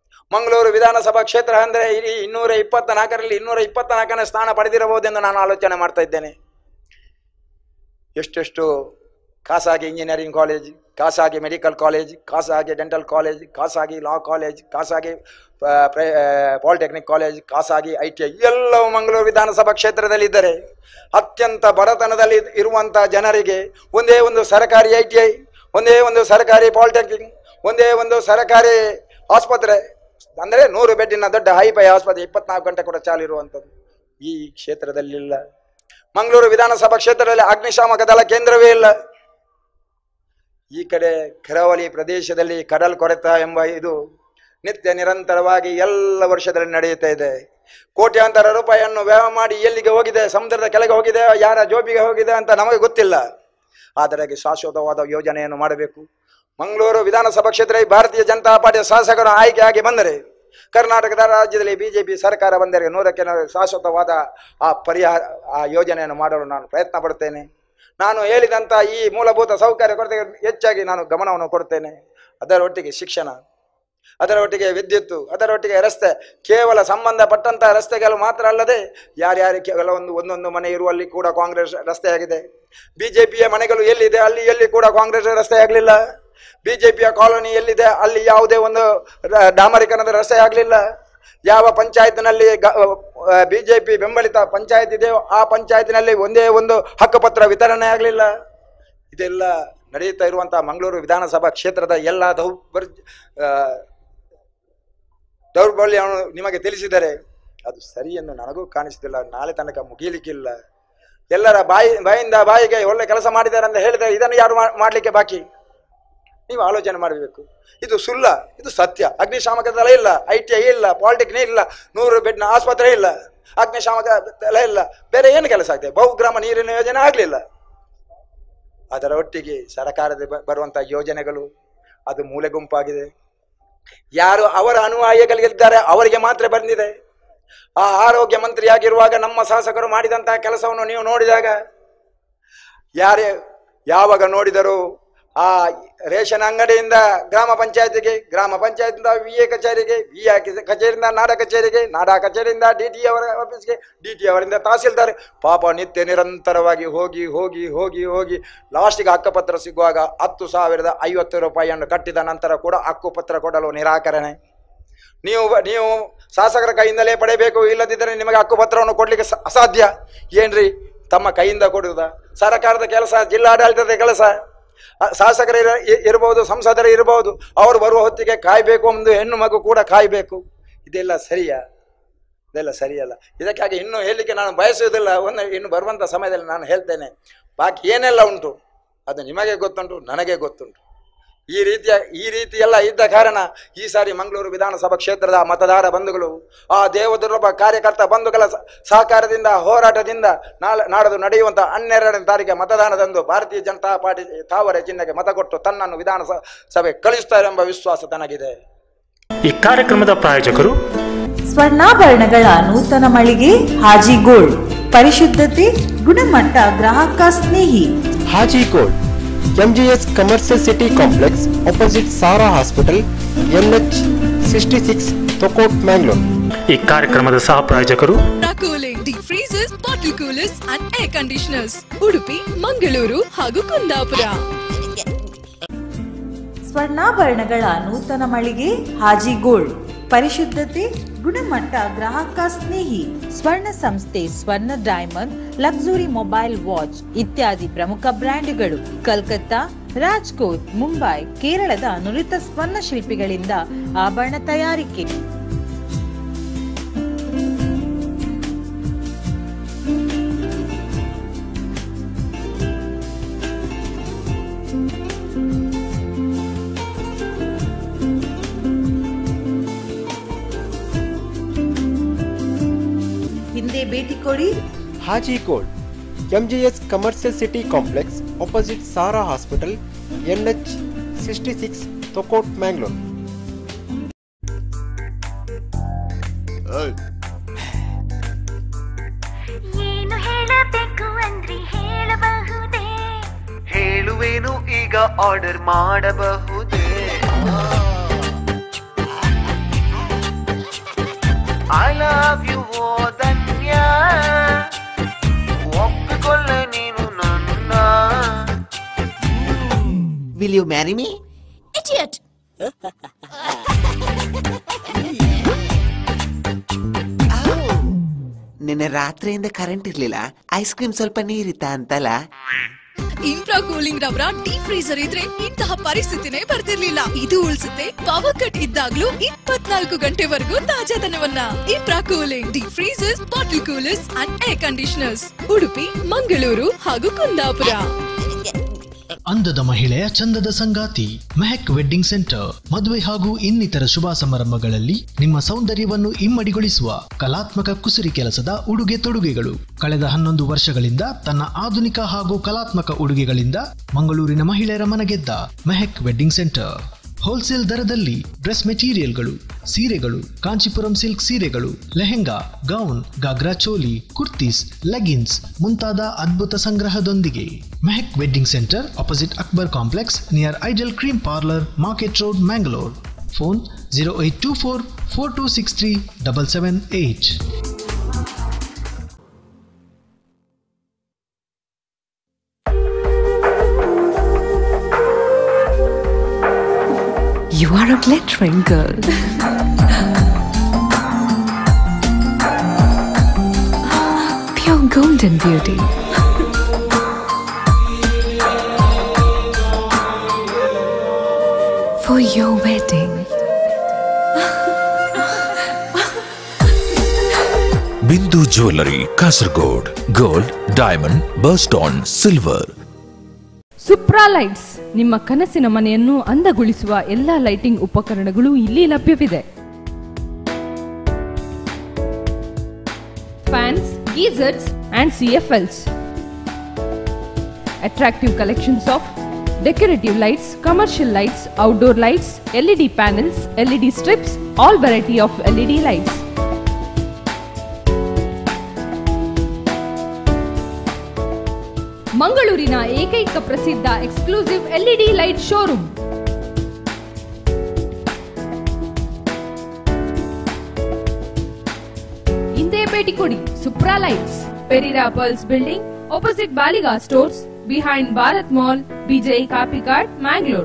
ಮಂಗಳೂರು ವಿಧಾನಸಭಾ ಕ್ಷೇತ್ರ ಅಂದರೆ ಇಡೀ ಇನ್ನೂರ ಇಪ್ಪತ್ತ ನಾಲ್ಕರಲ್ಲಿ ಇನ್ನೂರ ಇಪ್ಪತ್ತ ನಾಲ್ಕನೇ ಸ್ಥಾನ ಪಡೆದಿರಬಹುದೆಂದು ನಾನು ಆಲೋಚನೆ ಮಾಡ್ತಾ ಇದ್ದೇನೆ ಎಷ್ಟೆಷ್ಟು ಖಾಸಗಿ ಇಂಜಿನಿಯರಿಂಗ್ ಕಾಲೇಜ್ ಖಾಸಗಿ ಮೆಡಿಕಲ್ ಕಾಲೇಜ್ ಖಾಸಗಿ ಡೆಂಟಲ್ ಕಾಲೇಜ್ ಖಾಸಗಿ ಲಾ ಕಾಲೇಜ್ ಖಾಸಗಿ ಪಾಲಿಟೆಕ್ನಿಕ್ ಕಾಲೇಜ್ ಖಾಸಗಿ ಐ ಟಿ ಐ ಎಲ್ಲವೂ ಮಂಗಳೂರು ವಿಧಾನಸಭಾ ಕ್ಷೇತ್ರದಲ್ಲಿ ಇದ್ದರೆ ಅತ್ಯಂತ ಬಡತನದಲ್ಲಿ ಇರುವಂಥ ಜನರಿಗೆ ಒಂದೇ ಒಂದು ಸರ್ಕಾರಿ ಐ ಟಿ ಐ ಒಂದೇ ಒಂದು ಸರ್ಕಾರಿ ಪಾಲಿಟೆಕ್ನಿಕ್ ಒಂದೇ ಒಂದು ಸರ್ಕಾರಿ ಆಸ್ಪತ್ರೆ ಅಂದರೆ ನೂರು ಬೆಡ್ಡಿನ ದೊಡ್ಡ ಹೈಫೈ ಆಸ್ಪತ್ರೆ ಇಪ್ಪತ್ನಾಲ್ಕು ಗಂಟೆ ಕೂಡ ಚಾಲು ಇರುವಂಥದ್ದು ಈ ಕ್ಷೇತ್ರದಲ್ಲಿಲ್ಲ ಮಂಗಳೂರು ವಿಧಾನಸಭಾ ಕ್ಷೇತ್ರದಲ್ಲಿ ಅಗ್ನಿಶಾಮಕ ದಳ ಕೇಂದ್ರವೇ ಇಲ್ಲ ಈ ಕಡೆ ಕರಾವಳಿ ಪ್ರದೇಶದಲ್ಲಿ ಕಡಲ್ ಕೊರೆತ ಎಂಬ ಇದು ನಿತ್ಯ ನಿರಂತರವಾಗಿ ಎಲ್ಲ ವರ್ಷದಲ್ಲಿ ನಡೆಯುತ್ತಾ ಇದೆ ಕೋಟ್ಯಾಂತರ ರೂಪಾಯಿಯನ್ನು ವ್ಯಯ ಮಾಡಿ ಎಲ್ಲಿಗೆ ಹೋಗಿದೆ ಸಮುದ್ರದ ಕೆಳಗೆ ಹೋಗಿದೆ ಯಾರ ಜೋಬಿಗೆ ಹೋಗಿದೆ ಅಂತ ನಮಗೆ ಗೊತ್ತಿಲ್ಲ ಆದರೆ ಶಾಶ್ವತವಾದ ಯೋಜನೆಯನ್ನು ಮಾಡಬೇಕು ಮಂಗಳೂರು ವಿಧಾನಸಭಾ ಕ್ಷೇತ್ರ ಈ ಭಾರತೀಯ ಜನತಾ ಪಾರ್ಟಿಯ ಶಾಸಕರು ಆಯ್ಕೆಯಾಗಿ ಬಂದರೆ ಕರ್ನಾಟಕದ ರಾಜ್ಯದಲ್ಲಿ ಬಿಜೆಪಿ ಸರ್ಕಾರ ಬಂದರೆ ನೂರಕ್ಕೆ ನೂರು ಶಾಶ್ವತವಾದ ಆ ಪರಿಹಾರ ಆ ಯೋಜನೆಯನ್ನು ಮಾಡಲು ನಾನು ಪ್ರಯತ್ನ ಪಡುತ್ತೇನೆ ನಾನು ಹೇಳಿದಂಥ ಈ ಮೂಲಭೂತ ಸೌಕರ್ಯ ಕೊರತೆಗೆ ಹೆಚ್ಚಾಗಿ ನಾನು ಗಮನವನ್ನು ಕೊಡುತ್ತೇನೆ ಅದರೊಟ್ಟಿಗೆ ಶಿಕ್ಷಣ ಅದರೊಟ್ಟಿಗೆ ವಿದ್ಯುತ್ತು ಅದರೊಟ್ಟಿಗೆ ರಸ್ತೆ ಕೇವಲ ಸಂಬಂಧಪಟ್ಟಂಥ ರಸ್ತೆಗಳು ಮಾತ್ರ ಅಲ್ಲದೆ ಯಾರ್ಯಾರಿಗೆ ಕೆಲವೊಂದು ಒಂದೊಂದು ಮನೆ ಇರುವಲ್ಲಿ ಕೂಡ ಕಾಂಗ್ರೆಸ್ ರಸ್ತೆಯಾಗಿದೆ ಬಿಜೆಪಿಯ ಮನೆಗಳು ಎಲ್ಲಿದೆ ಅಲ್ಲಿ ಎಲ್ಲಿ ಕೂಡ ಕಾಂಗ್ರೆಸ್ ರಸ್ತೆ ಆಗಲಿಲ್ಲ ಬಿಜೆಪಿಯ ಕಾಲೋನಿ ಎಲ್ಲಿದೆ ಅಲ್ಲಿ ಯಾವುದೇ ಒಂದು ರ- ಡಾಮರೀಕರಣದ ರಸ್ತೆ ಆಗಲಿಲ್ಲ ಯಾವ ಪಂಚಾಯತ್ನಲ್ಲಿ ಬಿಜೆಪಿ ಬೆಂಬಲಿತ ಪಂಚಾಯತ್ ಇದೆಯೋ ಆ ಪಂಚಾಯತಿನಲ್ಲಿ ಒಂದೇ ಒಂದು ಹಕ್ಕುಪತ್ರ ವಿತರಣೆ ಆಗಲಿಲ್ಲ ಇದೆಲ್ಲ ನಡೆಯುತ್ತಾ ಇರುವಂತಹ ಮಂಗಳೂರು ವಿಧಾನಸಭಾ ಕ್ಷೇತ್ರದ ಎಲ್ಲ ದೌರ್ಬರ್ ಆ, ದೌರ್ಬಲ್ಯವನ್ನು ನಿಮಗೆ ತಿಳಿಸಿದರೆ ಅದು ಸರಿ ಎಂದು ನನಗೂ ಕಾಣಿಸ್ತಿಲ್ಲ ನಾಳೆ ತನಕ ಮುಗಿಲಿಕ್ಕಿಲ್ಲ ಎಲ್ಲರ ಬಾಯಿ ಬಾಯಿಂದ ಬಾಯಿಗೆ ಒಳ್ಳೆ ಕೆಲಸ ಮಾಡಿದ್ದಾರೆ ಅಂತ ಹೇಳಿದರೆ ಇದನ್ನು ಯಾರು ಮಾ- ಮಾಡ್ಲಿಕ್ಕೆ ಬಾಕಿ ನೀವು ಆಲೋಚನೆ ಮಾಡಬೇಕು ಇದು ಸುಳ್ಳ ಇದು ಸತ್ಯ ಅಗ್ನಿಶಾಮಕ ದಳ ಇಲ್ಲ ಐ ಟಿ ಐ ಇಲ್ಲ ಪಾಲಿಟೆಕ್ನಿಕ್ ಇಲ್ಲ ನೂರು ಬೆಡ್ನ ಆಸ್ಪತ್ರೆ ಇಲ್ಲ ಅಗ್ನಿಶಾಮಕ ದಳ ಇಲ್ಲ ಬೇರೆ ಏನು ಕೆಲಸ ಆಗ್ತದೆ ಬಹುಗ್ರಾಮ ನೀರಿನ ಯೋಜನೆ ಆಗಲಿಲ್ಲ ಅದರ ಒಟ್ಟಿಗೆ ಸರ್ಕಾರದ ಬ- ಬರುವಂಥ ಯೋಜನೆಗಳು ಅದು ಮೂಲೆ ಗುಂಪಾಗಿದೆ ಯಾರು ಅವರ ಅನುಯಾಯಿಗಳಿದ್ದಾರೆ ಅವರಿಗೆ ಮಾತ್ರ ಬಂದಿದೆ ಆ ಆರೋಗ್ಯ ಮಂತ್ರಿಯಾಗಿರುವಾಗ ನಮ್ಮ ಶಾಸಕರು ಮಾಡಿದಂತಹ ಕೆಲಸವನ್ನು ನೀವು ನೋಡಿದಾಗ ಯಾರೇ ಯಾವಾಗ ನೋಡಿದರೂ ಆ ರೇಷನ್ ಅಂಗಡಿಯಿಂದ ಗ್ರಾಮ ಪಂಚಾಯತಿಗೆ ಗ್ರಾಮ ಪಂಚಾಯತಿಂದ ವಿ ಎ ಕಚೇರಿಗೆ ವಿ ಎ ಕಚೇರಿಯಿಂದ ನಾಡ ಕಚೇರಿಗೆ ನಾಡ ಕಚೇರಿಯಿಂದ ಡಿ ಟಿ ಅವರ ಆಫೀಸ್ಗೆ ಡಿ ಟಿ ಅವರಿಂದ ತಹಸೀಲ್ದಾರ್ ಪಾಪ ನಿತ್ಯ ನಿರಂತರವಾಗಿ ಹೋಗಿ ಹೋಗಿ ಹೋಗಿ ಹೋಗಿ ಲಾಸ್ಟಿಗೆ ಹಕ್ಕುಪತ್ರ ಸಿಗುವಾಗ ಹತ್ತು ಸಾವಿರದ ಐವತ್ತು ರೂಪಾಯಿಯನ್ನು ಕಟ್ಟಿದ ನಂತರ ಕೂಡ ಹಕ್ಕುಪತ್ರ ಕೊಡಲು ನಿರಾಕರಣೆ ನೀವು ನೀವು ಶಾಸಕರ ಕೈಯಿಂದಲೇ ಪಡೆಯಬೇಕು ಇಲ್ಲದಿದ್ದರೆ ನಿಮಗೆ ಹಕ್ಕುಪತ್ರವನ್ನು ಕೊಡಲಿಕ್ಕೆ ಸ- ಅಸಾಧ್ಯ ಏನ್ರಿ ತಮ್ಮ ಕೈಯಿಂದ ಕೊಡುವುದ ಸರ್ಕಾರದ ಕೆಲಸ ಜಿಲ್ಲಾಡಳಿತದ ಕೆಲಸ ಆ, ಶಾಸಕರು ಇರ- ಇ- ಇರ್ಬೋದು ಸಂಸದರು ಇರಬಹುದು ಅವರು ಬರುವ ಹೊತ್ತಿಗೆ ಕಾಯಬೇಕು ಒಂದು ಹೆಣ್ಣು ಮಗು ಕೂಡ ಕಾಯಬೇಕು ಇದೆಲ್ಲ ಸರಿಯಾ ಇದೆಲ್ಲ ಸರಿಯಲ್ಲ ಇದಕ್ಕಾಗಿ ಇನ್ನೂ ಹೇಳಲಿಕ್ಕೆ ನಾನು ಬಯಸುವುದಿಲ್ಲ ಒಂದು ಇನ್ನು ಬರುವಂಥ ಸಮಯದಲ್ಲಿ ನಾನು ಹೇಳ್ತೇನೆ ಬಾಕಿ ಏನೆಲ್ಲ ಉಂಟು ಅದು ನಿಮಗೆ ಗೊತ್ತುಂಟು ನನಗೆ ಗೊತ್ತುಂಟು ಈ ರೀತಿಯ ಈ ರೀತಿ ಎಲ್ಲ ಇದ್ದ ಕಾರಣ ಈ ಸಾರಿ ಮಂಗಳೂರು ವಿಧಾನಸಭಾ ಕ್ಷೇತ್ರದ ಮತದಾರ ಬಂಧುಗಳು ಆ ದೇವದುರ್ಲಭ ಕಾರ್ಯಕರ್ತ ಬಂಧುಗಳ ಸ- ಸಹಕಾರದಿಂದ ಹೋರಾಟದಿಂದ ನಾಳೆ ನಾಡದು ನಡೆಯುವಂಥ ಹನ್ನೆರಡನೇ ತಾರೀಕಿಗೆ ಮತದಾನದಂದು ಭಾರತೀಯ ಜನತಾ ಪಾರ್ಟಿ ತಾವರೆ ಚಿಹ್ನೆಗೆ ಮತ ಕೊಟ್ಟು ತನ್ನನ್ನು ವಿಧಾನಸ ಸಭೆ ಕಳಿಸ್ತಾರೆ ಎಂಬ ವಿಶ್ವಾಸ ತನಗಿದೆ ಈ ಕಾರ್ಯಕ್ರಮದ ಪ್ರಾಯೋಜಕರು ಸ್ವರ್ಣಾಭರಣಗಳ ನೂತನ ಮಳಿಗೆ ಹಾಜಿ ಗೋಲ್ಡ್ ಪರಿಶುದ್ಧತೆ ಗುಣಮಟ್ಟ ಗ್ರಾಹಕ ಸ್ನೇಹಿ Haji gold MGS commercial city complex opposite Sara hospital NH sixty six Thokkottu Mangalore ಈ ಕಾರ್ಯಕ್ರಮದ ಸಹ ಪ್ರಾಯೋಜಕರು cooling deep freezers bottle coolers and air conditioners Udupi Mangaluru ಹಾಗೂ ಕುಂದಾಪುರ ಸ್ವರ್ಣಾಭರಣಗಳ ನೂತನ ಮಳಿಗೆ ಹಾಜಿ ಗೋಲ್ಡ್ ಪರಿಶುದ್ಧತೆ ಗುಣಮಟ್ಟ ಗ್ರಾಹಕ ಸ್ನೇಹಿ ಸ್ವರ್ಣ ಸಂಸ್ಥೆ ಸ್ವರ್ಣ ಡೈಮಂಡ್ ಲಕ್ಸುರಿ ಮೊಬೈಲ್ ವಾಚ್ ಇತ್ಯಾದಿ ಪ್ರಮುಖ ಬ್ರ್ಯಾಂಡ್ಗಳು ಕಲ್ಕತ್ತಾ ರಾಜ್ಕೋಟ್ ಮುಂಬೈ ಕೇರಳದ ನುರಿತ ಸ್ವರ್ಣ ಶಿಲ್ಪಿಗಳಿಂದ ಆಭರಣ ತಯಾರಿಕೆ ಹಿಂದೆ ಭೇಟಿ ಕೊಡಿ Haji gold MGS commercial city complex opposite Sara hospital NH sixty six Thokkottu Mangalore ಏನು ಹೇಳಬೇಕು ಅಂದ್ರಿ ಹೇಳಬಹುದೇ ಹೇಳುವೇನು ಈಗ ಆರ್ಡರ್ ಮಾಡಬಹುದೇ ಐ ಲವ್ ಯು ಓ ಧನ್ಯ ಒಪ್ಪಿಕೊಳ್ಳ ನೀನು ನನ್ನ will you marry me Idiot! ನಿನ್ನೆ ರಾತ್ರಿಯಿಂದ ಕರೆಂಟ್ ಇರ್ಲಿಲ್ಲ ಐಸ್ ಕ್ರೀಮ್ ಸ್ವಲ್ಪ ನೀರಿತ್ತಾ ಅಂತಲ್ಲ ಇಂಪ್ರಾ ಕೂಲಿಂಗ್ ರವರ ಡೀಪ್ ಫ್ರೀಸರ್ ಇದ್ರೆ ಇಂತಹ ಪರಿಸ್ಥಿತಿನೇ ಬರ್ತಿರ್ಲಿಲ್ಲ ಇದು ಉಳಿಸುತ್ತೆ ಪವರ್ ಕಟ್ ಇದ್ದಾಗ್ಲೂ ಇಪ್ಪತ್ನಾಲ್ಕು ಗಂಟೆವರೆಗೂ ತಾಜಾತನವನ್ನ ಇಂಪ್ರಾ cooling deep freezers bottle coolers and air conditioners Udupi Mangaluru ಹಾಗೂ ಕುಂದಾಪುರ ಅಂದದ ಮಹಿಳೆಯ ಚಂದದ ಸಂಗಾತಿ ಮೆಹಕ್ ವೆಡ್ಡಿಂಗ್ ಸೆಂಟರ್ ಮದುವೆ ಹಾಗೂ ಇನ್ನಿತರ ಶುಭ ಸಮಾರಂಭಗಳಲ್ಲಿ ನಿಮ್ಮ ಸೌಂದರ್ಯವನ್ನು ಇಮ್ಮಡಿಗೊಳಿಸುವ ಕಲಾತ್ಮಕ ಕುಸುರಿ ಕೆಲಸದ ಉಡುಗೆ ತೊಡುಗೆಗಳು ಕಳೆದ ಹನ್ನೊಂದು ವರ್ಷಗಳಿಂದ ತನ್ನ ಆಧುನಿಕ ಹಾಗೂ ಕಲಾತ್ಮಕ ಉಡುಗೆಗಳಿಂದ ಮಂಗಳೂರಿನ ಮಹಿಳೆಯರ ಮನಗೆದ್ದ ಮೆಹಕ್ ವೆಡ್ಡಿಂಗ್ ಸೆಂಟರ್ ಹೋಲ್ಸೇಲ್ ದರದಲ್ಲಿ ಡ್ರೆಸ್ ಮೆಟೀರಿಯಲ್ಗಳು ಸೀರೆಗಳು ಕಾಂಚೀಪುರಂ ಸಿಲ್ಕ್ ಸೀರೆಗಳು ಲೆಹೆಂಗಾ ಗೌನ್ ಗಾಗ್ರಾ ಚೋಲಿ ಕುರ್ತೀಸ್ ಲೆಗಿನ್ಸ್ ಮುಂತಾದ ಅದ್ಭುತ ಸಂಗ್ರಹದೊಂದಿಗೆ Mehak wedding centre opposite Akbar complex near ideal cream parlour market road Mangalore phone zero eight two four four two six three double seven eight You are a glittering girl. Pure golden beauty. For your wedding. Bindu jewellery Kasaragod gold diamond birthstone silver Supra lights ನಿಮ್ಮ ಕನಸಿನ ಮನೆಯನ್ನು ಅಂದಗೊಳಿಸುವ ಎಲ್ಲಾ lighting ಉಪಕರಣಗಳು ಇಲ್ಲಿ ಲಭ್ಯವಿದೆ fans geysers and CFLs attractive collections of decorative lights commercial lights outdoor lights LED panels LED strips all variety of LED lights ಮಂಗಳೂರಿನ ಏಕೈಕ ಪ್ರಸಿದ್ಧ ಎಕ್ಸ್ಕ್ಲೂಸಿವ್ ಎಲ್ಇಡಿ ಲೈಟ್ ಶೋರೂಮ್ ಹಿಂದೆ ಭೇಟಿ ಕೊಡಿ Supra lights ಪೆರಿರಾ pearls building opposite Baliga stores behind Bharat mall Bejai Kapikad Mangalore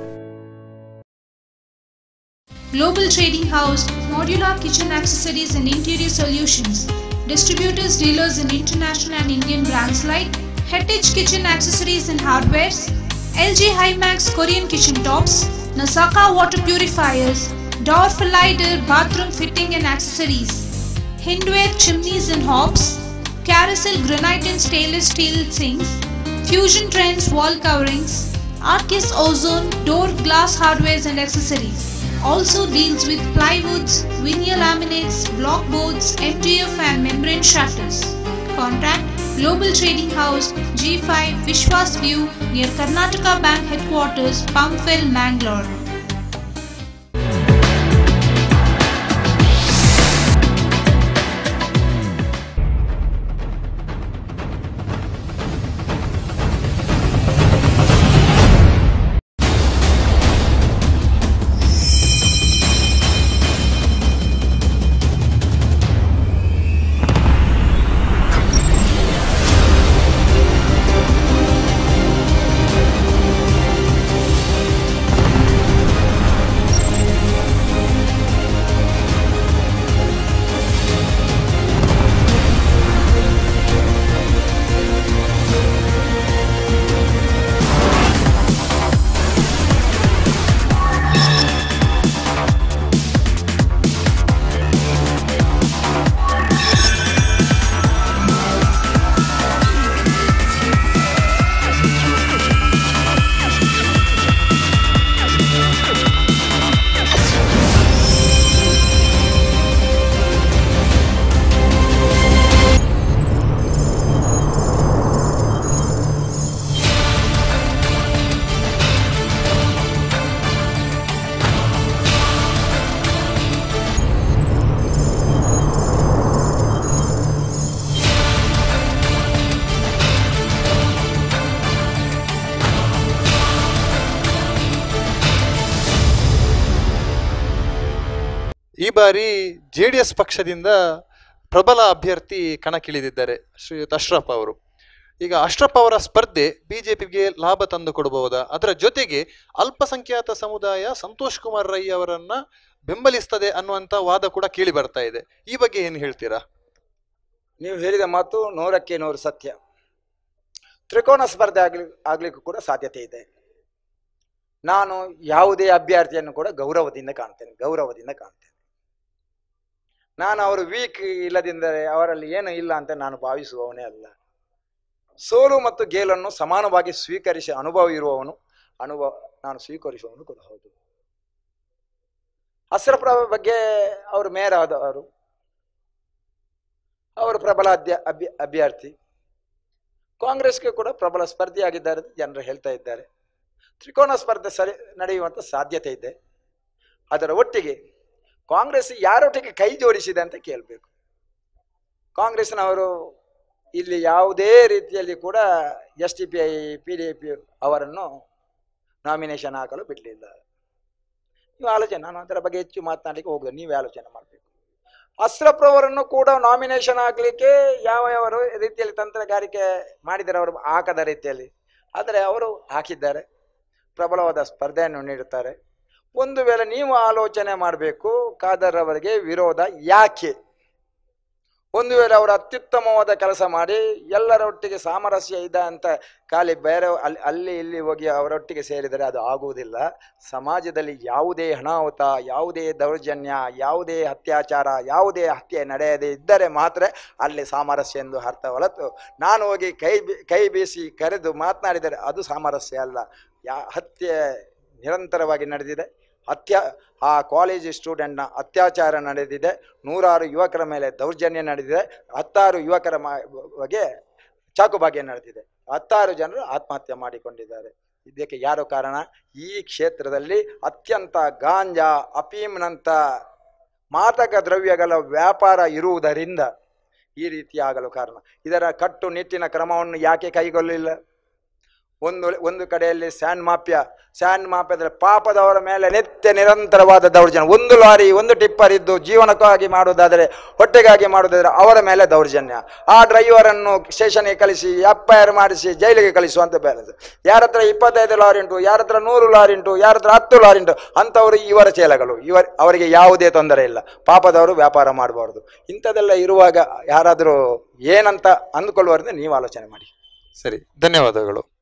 Global Trading House, Modular Kitchen Accessories and Interior Solutions. Distributors, dealers in international and Indian brands like Heritage Kitchen Accessories and Hardwares, LG Himax Korean Kitchen Tops, Nasaka Water Purifiers, Dorf Lighter Bathroom Fitting and Accessories, Hindware Chimneys and Hobs, Carousel Granite and Stainless Steel Sinks, Fusion Trends Wall Coverings, Arcus Ozone Door Glass Hardwares and Accessories also deals with plywoods, vinyl laminates, block boards, MDF and membrane shutters. Contact Global Trading House G5 Vishwas View near Karnataka Bank Headquarters, Pumpville, Mangalore. ಈ ಬಾರಿ J D S ಪಕ್ಷದಿಂದ ಪ್ರಬಲ ಅಭ್ಯರ್ಥಿ ಕಣಕ್ಕಿಳಿದಿದ್ದಾರೆ ಶ್ರೀಯುತ ಅಶ್ರಫ್ ಅವರು ಈಗ ಅಶ್ರಫ್ ಅವರ ಸ್ಪರ್ಧೆ ಬಿಜೆಪಿಗೆ ಲಾಭ ತಂದು ಕೊಡಬಹುದಾ ಅದರ ಜೊತೆಗೆ ಅಲ್ಪಸಂಖ್ಯಾತ ಸಮುದಾಯ ಸಂತೋಷ್ ಕುಮಾರ್ ರೈ ಅವರನ್ನ ಬೆಂಬಲಿಸ್ತದೆ ಅನ್ನುವಂತ ವಾದ ಕೂಡ ಕೇಳಿ ಬರ್ತಾ ಇದೆ ಈ ಬಗ್ಗೆ ಏನು ಹೇಳ್ತೀರಾ ನೀವು ಹೇಳಿದ ಮಾತು ನೂರಕ್ಕೆ ನೂರು ಸತ್ಯ ತ್ರಿಕೋನ ಸ್ಪರ್ಧೆ ಆಗ್ಲಿ ಆಗ್ಲಿಕ್ಕೂ ಕೂಡ ಸಾಧ್ಯತೆ ಇದೆ ನಾನು ಯಾವುದೇ ಅಭ್ಯರ್ಥಿಯನ್ನು ಕೂಡ ಗೌರವದಿಂದ ಕಾಣ್ತೇನೆ ಗೌರವದಿಂದ ಕಾಣ್ತೇನೆ ನಾನು ಅವರು ವೀಕ್ ಇಲ್ಲದಿದ್ದರೆ ಅವರಲ್ಲಿ ಏನು ಇಲ್ಲ ಅಂತ ನಾನು ಭಾವಿಸುವವನೇ ಅಲ್ಲ ಸೋಲು ಮತ್ತು ಗೇಲನ್ನು ಸಮಾನವಾಗಿ ಸ್ವೀಕರಿಸಿ ಅನುಭವ ಇರುವವನು ಅನುಭವ ನಾನು ಸ್ವೀಕರಿಸುವವನು ಕೂಡ ಹೌದು ಅಸ್ರಫ್ ಬಗ್ಗೆ ಅವರು ಮೇಯರ್ ಆದವರು ಅವರು ಪ್ರಬಲ ಅಧ್ಯ ಅಭ್ಯ ಅಭ್ಯರ್ಥಿ ಕಾಂಗ್ರೆಸ್ಗೆ ಕೂಡ ಪ್ರಬಲ ಸ್ಪರ್ಧಿಯಾಗಿದ್ದಾರೆ ಅಂತ ಜನರು ಹೇಳ್ತಾ ಇದ್ದಾರೆ ತ್ರಿಕೋನ ಸ್ಪರ್ಧೆ ಸರಿ ನಡೆಯುವಂಥ ಸಾಧ್ಯತೆ ಇದೆ ಅದರ ಒಟ್ಟಿಗೆ ಕಾಂಗ್ರೆಸ್ ಯಾರೊಟ್ಟಿಗೆ ಕೈ ಜೋಡಿಸಿದೆ ಅಂತ ಕೇಳಬೇಕು ಕಾಂಗ್ರೆಸ್ನವರು ಇಲ್ಲಿ ಯಾವುದೇ ರೀತಿಯಲ್ಲಿ ಕೂಡ S T P I P D P ಅವರನ್ನು ನಾಮಿನೇಷನ್ ಹಾಕಲು ಬಿಡಲಿಲ್ಲ ನೀವು ಆಲೋಚನೆ ನಾನು ಅದರ ಬಗ್ಗೆ ಹೆಚ್ಚು ಮಾತನಾಡಲಿಕ್ಕೆ ಹೋಗುದು ನೀವೇ ಆಲೋಚನೆ ಮಾಡಬೇಕು ಅಸ್ರಫ್ ಅವರನ್ನು ಕೂಡ ನಾಮಿನೇಷನ್ ಹಾಕ್ಲಿಕ್ಕೆ ಯಾವ ಯಾವ ರೀತಿಯಲ್ಲಿ ತಂತ್ರಗಾರಿಕೆ ಮಾಡಿದ್ದಾರೆ ಅವರು ಹಾಕದ ರೀತಿಯಲ್ಲಿ ಆದರೆ ಅವರು ಹಾಕಿದ್ದಾರೆ ಪ್ರಬಲವಾದ ಸ್ಪರ್ಧೆಯನ್ನು ನೀಡುತ್ತಾರೆ ಒಂದು ವೇಳೆ ನೀವು ಆಲೋಚನೆ ಮಾಡಬೇಕು ಖಾದರ್ ಅವರಿಗೆ ವಿರೋಧ ಯಾಕೆ ಒಂದು ವೇಳೆ ಅವರು ಅತ್ಯುತ್ತಮವಾದ ಕೆಲಸ ಮಾಡಿ ಎಲ್ಲರೊಟ್ಟಿಗೆ ಸಾಮರಸ್ಯ ಇದೆ ಅಂತ ಖಾಲಿ ಬೇರೆ ಅಲ್ಲಿ ಅಲ್ಲಿ ಇಲ್ಲಿ ಹೋಗಿ ಅವರೊಟ್ಟಿಗೆ ಸೇರಿದರೆ ಅದು ಆಗುವುದಿಲ್ಲ ಸಮಾಜದಲ್ಲಿ ಯಾವುದೇ ಅನಾಹುತ ಯಾವುದೇ ದೌರ್ಜನ್ಯ ಯಾವುದೇ ಅತ್ಯಾಚಾರ ಯಾವುದೇ ಹತ್ಯೆ ನಡೆಯದೇ ಇದ್ದರೆ ಮಾತ್ರ ಅಲ್ಲಿ ಸಾಮರಸ್ಯ ಎಂದು ಅರ್ಥ ಹೊರತು ನಾನು ಹೋಗಿ ಕೈ ಬಿ ಕೈ ಬೀಸಿ ಕರೆದು ಮಾತನಾಡಿದರೆ ಅದು ಸಾಮರಸ್ಯ ಅಲ್ಲ ಯಾ ಹತ್ಯೆ ನಿರಂತರವಾಗಿ ನಡೆದಿದೆ ಅತ್ಯಾ ಆ ಕಾಲೇಜ್ ಸ್ಟೂಡೆಂಟ್ನ ಅತ್ಯಾಚಾರ ನಡೆದಿದೆ ನೂರಾರು ಯುವಕರ ಮೇಲೆ ದೌರ್ಜನ್ಯ ನಡೆದಿದೆ ಹತ್ತಾರು ಯುವಕರ ಮ- ಬಗ್ಗೆ ಚಾಕುಭಾಗ್ಯ ನಡೆದಿದೆ ಹತ್ತಾರು ಜನರು ಆತ್ಮಹತ್ಯೆ ಮಾಡಿಕೊಂಡಿದ್ದಾರೆ ಇದಕ್ಕೆ ಯಾರು ಕಾರಣ ಈ ಕ್ಷೇತ್ರದಲ್ಲಿ ಅತ್ಯಂತ ಗಾಂಜಾ ಅಫೀಮ್ನಂಥ ಮಾದಕ ದ್ರವ್ಯಗಳ ವ್ಯಾಪಾರ ಇರುವುದರಿಂದ ಈ ರೀತಿ ಆಗಲು ಕಾರಣ ಇದರ ಕಟ್ಟುನಿಟ್ಟಿನ ಕ್ರಮವನ್ನು ಯಾಕೆ ಕೈಗೊಳ್ಳಲಿಲ್ಲ ಒಂದು ಒಂದು ಕಡೆಯಲ್ಲಿ ಸ್ಯಾಂಡ್ ಮಾಫಿಯಾ ಸ್ಯಾಂಡ್ ಮಾಫಿಯಾದಲ್ಲಿ ಪಾಪದವರ ಮೇಲೆ ನಿತ್ಯ ನಿರಂತರವಾದ ದೌರ್ಜನ್ಯ ಒಂದು ಲಾರಿ ಒಂದು ಟಿಪ್ಪರ್ ಇದ್ದು ಜೀವನಕ್ಕಾಗಿ ಮಾಡುವುದಾದರೆ ಹೊಟ್ಟೆಗಾಗಿ ಮಾಡುವುದಾದರೆ ಅವರ ಮೇಲೆ ದೌರ್ಜನ್ಯ ಆ ಡ್ರೈವರನ್ನು ಸ್ಟೇಷನ್ಗೆ ಕಳಿಸಿ ಎಫ್ ಐ ಆರ್ ಮಾಡಿಸಿ ಜೈಲಿಗೆ ಕಳಿಸುವಂತ ಬ್ಯಾಲೆನ್ಸ್ ಯಾರ ಹತ್ರ ಇಪ್ಪತ್ತೈದು ಲಾರಿ ಉಂಟು ಯಾರ ಹತ್ರ ನೂರು ಲಾರಿ ಉಂಟು ಯಾರ ಹತ್ರ ಹತ್ತು ಲಾರಿ ಉಂಟು ಅಂಥವರು ಇವರ ಚೇಲಗಳು ಇವರ್ ಅವರಿಗೆ ಯಾವುದೇ ತೊಂದರೆ ಇಲ್ಲ ಪಾಪದವರು ವ್ಯಾಪಾರ ಮಾಡಬಾರ್ದು ಇಂಥದ್ದೆಲ್ಲ ಇರುವಾಗ ಯಾರಾದರೂ ಏನಂತ ಅಂದುಕೊಳ್ಳುವರಿಂದ ನೀವು ಆಲೋಚನೆ ಮಾಡಿ ಸರಿ ಧನ್ಯವಾದಗಳು